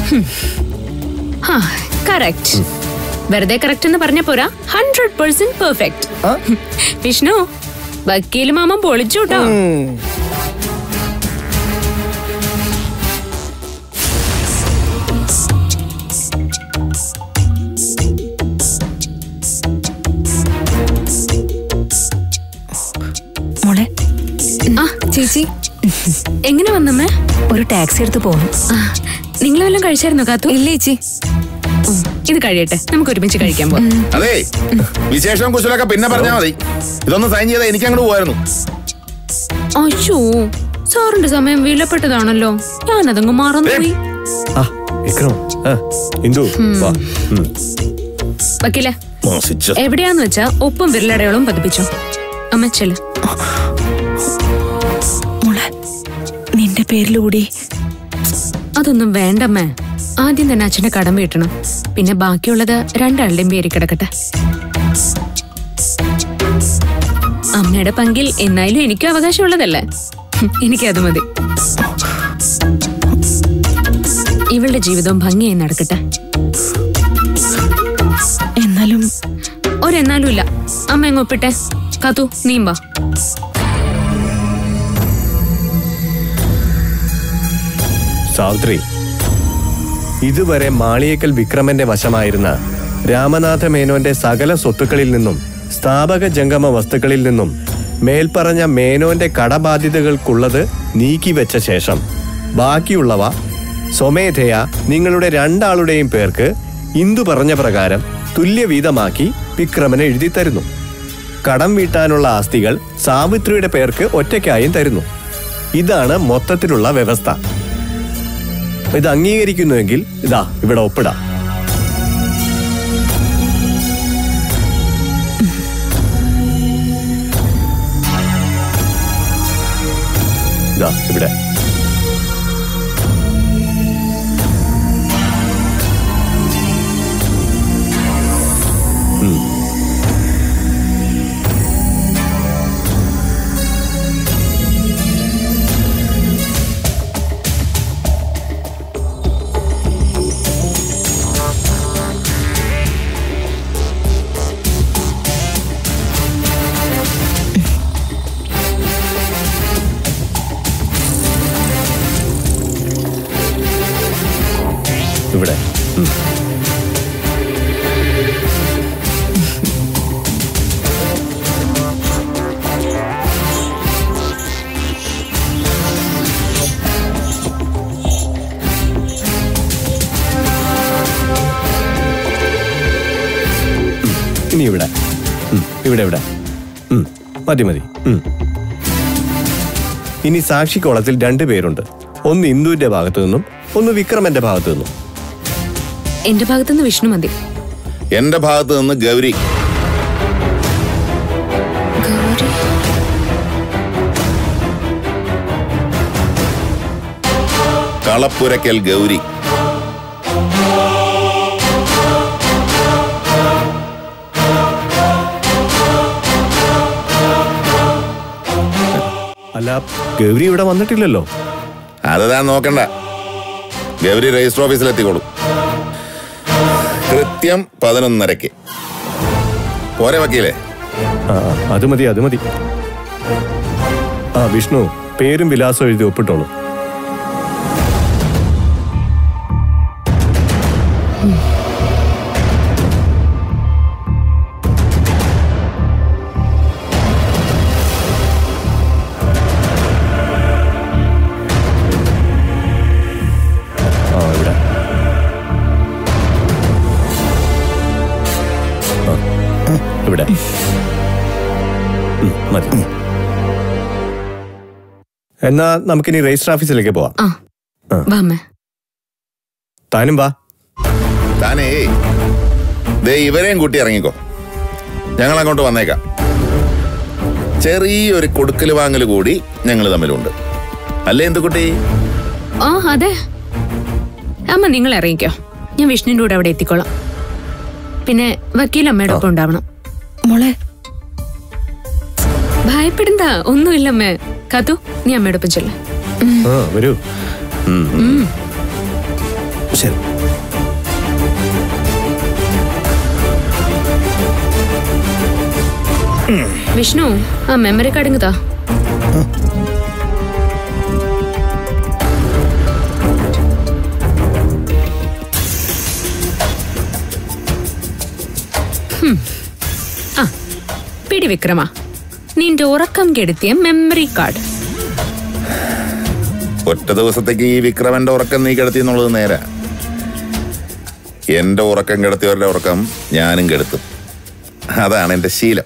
Correct വെറുതെ correct എന്ന് പറഞ്ഞ പോരാ ഹൺഡ്രഡ് പെർസെന്റ് പെർഫെക്റ്റ് വിഷ്ണു വക്കീൽ മാമ പൊളിച്ചു കേട്ടോ മോളെ ആ ചേച്ചി എങ്ങനെ വന്നമ്മേ ഒരു ടാക്സി എടുത്ത് പോകണം നിങ്ങൾ വല്ലതും കഴിച്ചായിരുന്നോ കാത്തു ഇല്ല ചേച്ചി ഇത് കഴിയട്ടെ നമുക്ക് ഒരുമിച്ച് കഴിക്കാൻ പോവാം അതെ വിശേഷം കുശലൊക്കെ പിന്നെ പറഞ്ഞാൽ മതി ഇതൊന്ന് സൈൻ ചെയ്താൽ എനിക്ക് അങ്ങോട്ട് പോയായിരുന്നു അയ്യോ സാറിന്റെ സമയം വിലപ്പെട്ടതാണല്ലോ ഞാനതങ്ങ് മറന്നുപോയി ആ വിക്രം ആ ഇന്ദു വാ ഉം. വക്കീലെ മോശിച്ച എവിടെയാന്ന് വെച്ചാ ഒപ്പും വിരലടയാളവും പതിപ്പിച്ചു അമ്മച്ചല് മോളെ നിന്റെ പേരിലൂടി അതൊന്നും വേണ്ടമ്മേ ആദ്യം തന്നെ അച്ഛന്റെ കടം വീട്ടണം പിന്നെ ബാക്കിയുള്ളത് രണ്ടാളുടെയും പേര് കിടക്കട്ടെ അമ്മയുടെ പങ്കിൽ എന്നായാലും എനിക്കും അവകാശമുള്ളതല്ലേ ഹും, എനിക്കത് മതി ഇവളുടെ ജീവിതവും ഭംഗിയായി നടക്കട്ടെ എന്നാലും ഒരെന്നാലും ഇല്ല അമ്മ എങ്ങ് ഒപ്പിട്ടെ കാത്തു നീമ്പാ സാവിത്രി ഇതുവരെ മാളിയേക്കൽ വിക്രമന്റെ വശമായിരുന്ന രാമനാഥ മേനോന്റെ സകല സ്വത്തുക്കളിൽ നിന്നും സ്ഥാപക ജംഗമ വസ്തുക്കളിൽ നിന്നും മേൽപ്പറഞ്ഞ മേനോന്റെ കടബാധ്യതകൾക്കുള്ളത് നീക്കിവെച്ച ശേഷം ബാക്കിയുള്ളവ സ്വമേധയ നിങ്ങളുടെ രണ്ടാളുടെയും പേർക്ക് ഇന്ദു പറഞ്ഞ പ്രകാരം തുല്യവീതമാക്കി വിക്രമന് എഴുതി തരുന്നു കടം വീട്ടാനുള്ള ആസ്തികൾ സാവിത്രിയുടെ പേർക്ക് ഒറ്റയ്ക്കായും തരുന്നു ഇതാണ് മൊത്തത്തിലുള്ള വ്യവസ്ഥ ഇത് അംഗീകരിക്കുന്നുവെങ്കിൽ ഇതാ ഇവിടെ ഒപ്പിടാം ഇതാ ഇവിടെ ഉം. ഇവിടെ ഉം. ഉം. ഇനി ഇവിടെ ഉം. ഇവിടെ ഇവിടെ ഉം. മതി മതി ഉം. ഇനി സാക്ഷിക്കോളത്തിൽ രണ്ടു പേരുണ്ട് ഒന്ന് ഇന്ദുവിന്റെ ഭാഗത്തു നിന്നും ഒന്ന് വിക്രമന്റെ ഭാഗത്തു നിന്നും എന്റെ ഭാഗത്തുനിന്ന് വിഷ്ണു മതി എന്റെ ഭാഗത്ത് നിന്ന് ഗൗരി കളപ്പുരക്കൽ ഗൗരി അല്ല ഗൗരി ഇവിടെ വന്നിട്ടില്ലല്ലോ അത് താൻ നോക്കണ്ട ഗൗരി രജിസ്റ്റർ ഓഫീസിൽ എത്തിക്കോളൂ കൃത്യം പതിനൊന്നരക്ക് പോരെ വക്കീലേ ആ ആ, അത് മതി അത് മതി ആ വിഷ്ണു പേരും വിലാസവും എഴുതി ഒപ്പിട്ടോളൂ ആ ഇവിടെ ആ, ഇവിടെ ഉം, മതി എന്നാ നമുക്കിനി രജിസ്റ്റർ ഓഫീസിലേക്ക് പോവാം ആ വാ അമ്മേ താനും വാ താനേ ദേ ഇവരെയും കൂട്ടി ഇറങ്ങിക്കോ ഞങ്ങൾ അങ്ങോട്ട് വന്നേക്കാം ചെറിയൊരു കൊടുക്കൽ വാങ്ങൽ കൂടി ഞങ്ങൾ തമ്മിലുണ്ട് അല്ലേ എന്ത് കുട്ടി ആ അതെ അമ്മ നിങ്ങൾ ഇറങ്ങിക്കോ ഞാൻ വിഷ്ണുവിന്റെ കൂടെ അവിടെ എത്തിക്കോളാം പിന്നെ വക്കീൽ അമ്മയുടെ ഒപ്പം ഉണ്ടാവണം മോളെ ഭയപ്പെടണ്ട ഒന്നുമില്ലമ്മേ കാത്തു നീ അമ്മയുടെ ഒപ്പം ചെല്ല ആ വരൂ ഉം, ഉം. ശരി വിഷ്ണു ആ മെമ്മറി കാർഡ് ഇങ്ങ് താ ഹും. ആ പിടി വിക്രമ നിന്റെ ഉറക്കം കെടുത്തിയ മെമ്മറി കാർഡ് ഒറ്റ ദിവസത്തേക്ക് ഈ വിക്രമന്റെ ഉറക്കം നീ കിടത്തി എന്നുള്ളത് നേരാ എന്റെ ഉറക്കം കിടത്തിയവരുടെ ഉറക്കം ഞാനും കെടുത്തും അതാണ് എന്റെ ശീലം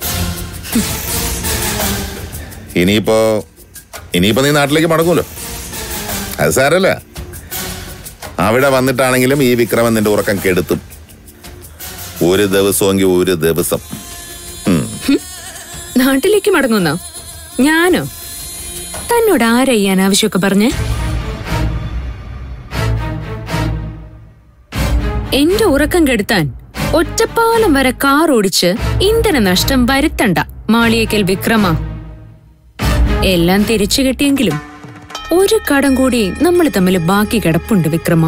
ഇനിയിപ്പോ ഇനിയിപ്പോ നീ നാട്ടിലേക്ക് മടങ്ങൂലോ അത് സാരല്ല അവിടെ വന്നിട്ടാണെങ്കിലും ഈ വിക്രമൻ നിന്റെ ഉറക്കം കെടുത്തും ഒരു ദിവസമെങ്കിൽ ഒരു ദിവസം നാട്ടിലേക്ക് മടങ്ങുന്നോ ഞാനോ തന്നോട് ആരാ ഈ അനാവശ്യമൊക്കെ പറഞ്ഞേ എന്റെ ഉറക്കം കെടുത്താൻ ഒറ്റപ്പാലം വരെ കാർ ഓടിച്ച് ഇന്ധന നഷ്ടം വരുത്തണ്ട മാളിയേക്കൽ വിക്രമ എല്ലാം തിരിച്ചു കിട്ടിയെങ്കിലും ഒരു കടം കൂടി നമ്മൾ തമ്മിൽ ബാക്കി കിടപ്പുണ്ട് വിക്രമ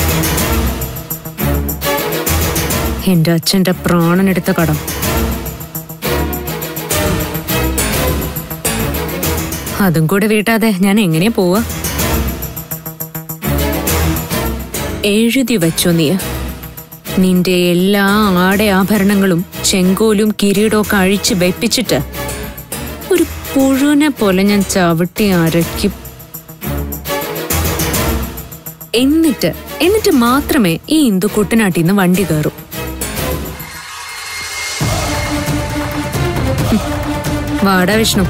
എന്റെ അച്ഛന്റെ പ്രാണനെടുത്ത കടം അതും കൂടെ വീട്ടാതെ ഞാൻ എങ്ങനെ പോവാ എഴുതി വച്ചോ നീ നിന്റെ എല്ലാ ആടെ ആഭരണങ്ങളും ചെങ്കോലും കിരീടമൊക്കെ അഴിച്ച് വെപ്പിച്ചിട്ട് ഒരു പുഴുവിനെ പോലെ ഞാൻ ചവിട്ടി അരയ്ക്കും എന്നിട്ട് എന്നിട്ട് മാത്രമേ ഈ ഇന്ദുക്കുട്ടനാട്ടിൽ നിന്ന് വണ്ടി കയറൂ ഹും. വാടാ വിഷ്ണു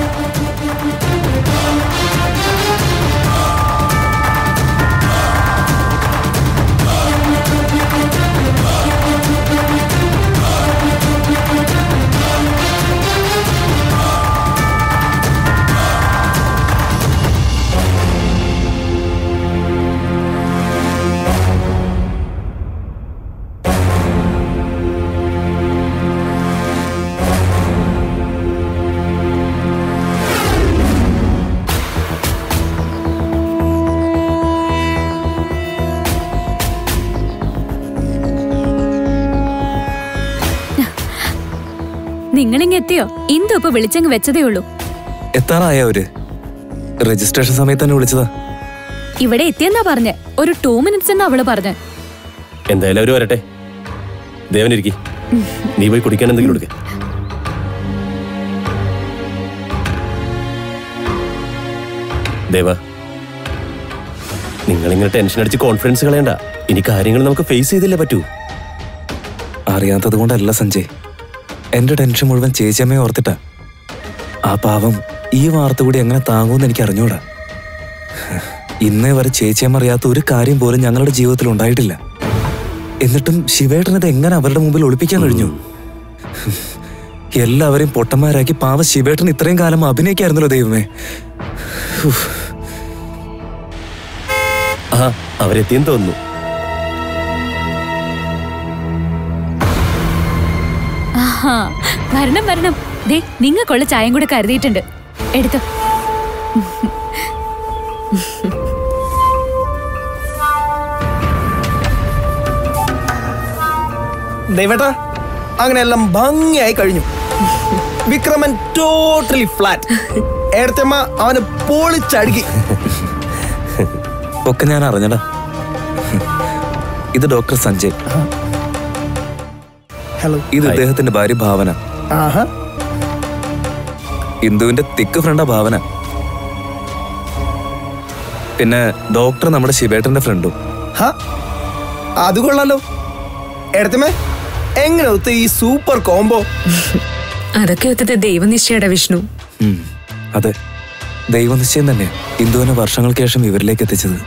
നിങ്ങളിങ്ങ് എത്തിയോ ഇന്ദു ഇപ്പൊ വിളിച്ചങ്ങ് വെച്ചതേ ഉള്ളൂ എത്താറായ അവര് രജിസ്ട്രേഷൻ സമയത്ത് തന്നെ വിളിച്ചതാ ഇവിടെ എത്തിയെന്നാ പറഞ്ഞെ ഒരു ടൂ മിനിറ്റ്സ് എന്നാ അവള് പറഞ്ഞെ എന്തായാലും അവര് വരട്ടെ ദേവനിരിക്കി നീ പോയി കുടിക്കാൻ എന്തെങ്കിലും കൊടുക്ക ദേവ നിങ്ങളിങ്ങനെ ടെൻഷൻ അടിച്ച് കോൺഫിഡൻസ് കളയണ്ട ഇനി കാര്യങ്ങൾ നമുക്ക് ഫേസ് ചെയ്തില്ലേ പറ്റൂ അറിയാത്തത് കൊണ്ടല്ല സഞ്ജയ് എന്റെ ടെൻഷൻ മുഴുവൻ ചേച്ചിയമ്മയെ ഓർത്തിട്ടാ ആ പാവം ഈ വാർത്ത കൂടി എങ്ങനെ താങ്ങുമെന്ന് എനിക്ക് അറിഞ്ഞൂടാ ഇന്നേ വരെ ചേച്ചിയമ്മ അറിയാത്ത ഒരു കാര്യം പോലും ഞങ്ങളുടെ ജീവിതത്തിൽ ഉണ്ടായിട്ടില്ല എന്നിട്ടും ശിവേട്ടനത് എങ്ങനെ അവരുടെ മുമ്പിൽ ഒളിപ്പിക്കാൻ കഴിഞ്ഞു എല്ലാവരെയും പൊട്ടന്മാരാക്കി പാവ ശിവേട്ടൻ ഇത്രയും കാലം അഭിനയിക്കായിരുന്നല്ലോ ദൈവമേ ആ അവരെത്തിയെന്ന് തോന്നുന്നു ആഹാ വരണം വരണം ദേ നിങ്ങൾക്കുള്ള ചായം കൂടെ കരുതിയിട്ടുണ്ട് എടുത്തോ ദൈവട്ടാ അങ്ങനെ എല്ലാം ഭംഗിയായി കഴിഞ്ഞു വിക്രമൻ ടോട്ടലി ഫ്ലാറ്റ് ഏടത്തമ്മ അവന് പൊളിച്ചടുക്കി ഒക്കെ ഞാൻ അറിഞ്ഞടാ ഇത് ഡോക്ടർ സഞ്ജയ് ഹലോ ഇത് ഇദ്ദേഹത്തിന്റെ ഭാര്യ ഭാവന ആഹാ ഇന്ദുവിന്റെ തിക്ക് ഫ്രണ്ടാ ഭാവന പിന്നെ ഡോക്ടർ നമ്മുടെ ശിവേട്ടന്റെ ഫ്രണ്ടും ഹാ അത് കൊള്ളാലോ ഏടത്തമ്മേ എങ്ങനെ ഒത്ത് ഈ സൂപ്പർ കോംബോ അതൊക്കെ ഒത്തത് ദൈവനിശ്ചയുടെ വിഷ്ണു ഉം, അതെ ദൈവനിശ്ചയം തന്നെയാ ഇന്ദുവിനെ വർഷങ്ങൾക്ക് ശേഷം ഇവരിലേക്ക് എത്തിച്ചത്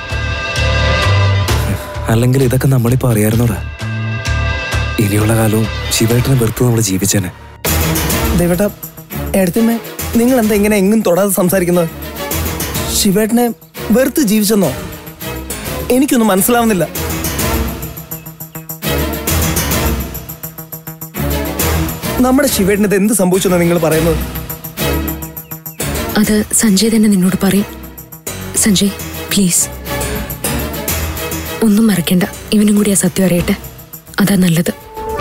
അല്ലെങ്കിൽ ഇതൊക്കെ നമ്മളിപ്പോ അറിയായിരുന്നോടാ ഇനിയുള്ള കാലവും ശിവേട്ടനെ വെറുത്ത് നമ്മൾ ജീവിച്ചേനെ ദേവേട്ട ഏടത്തമ്മേ നിങ്ങൾ എന്താ ഇങ്ങനെ എങ്ങും തൊടാതെ സംസാരിക്കുന്നത് ശിവേട്ടനെ വെറുത്ത് ജീവിച്ചെന്നോ എനിക്കൊന്നും മനസ്സിലാവുന്നില്ല നമ്മുടെ ശിവേട്ടന് ഇത് എന്ത് സംഭവിച്ചെന്നാണ് നിങ്ങൾ പറയുന്നത് അത് സഞ്ജയ് തന്നെ നിന്നോട് പറയും സഞ്ജയ് പ്ലീസ് ഒന്നും മറക്കണ്ട ഇവനും കൂടി ആ സത്യം അറിയട്ടെ അതാ നല്ലത്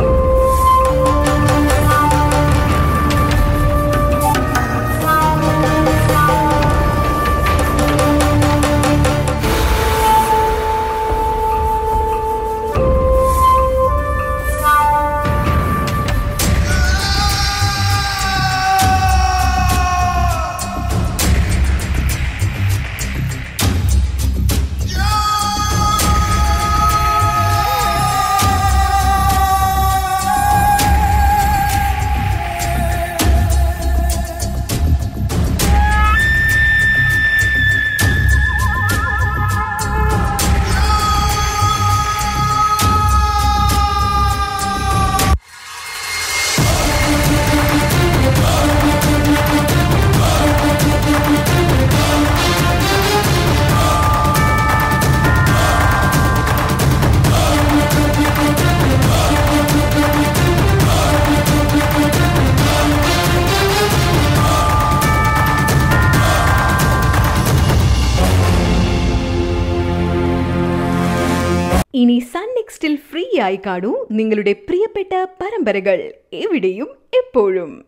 ഇനി സൺ നെക്സ്റ്റിൽ ഫ്രീ ആയി കാണൂ നിങ്ങളുടെ പ്രിയപ്പെട്ട പരമ്പരകൾ എവിടെയും എപ്പോഴും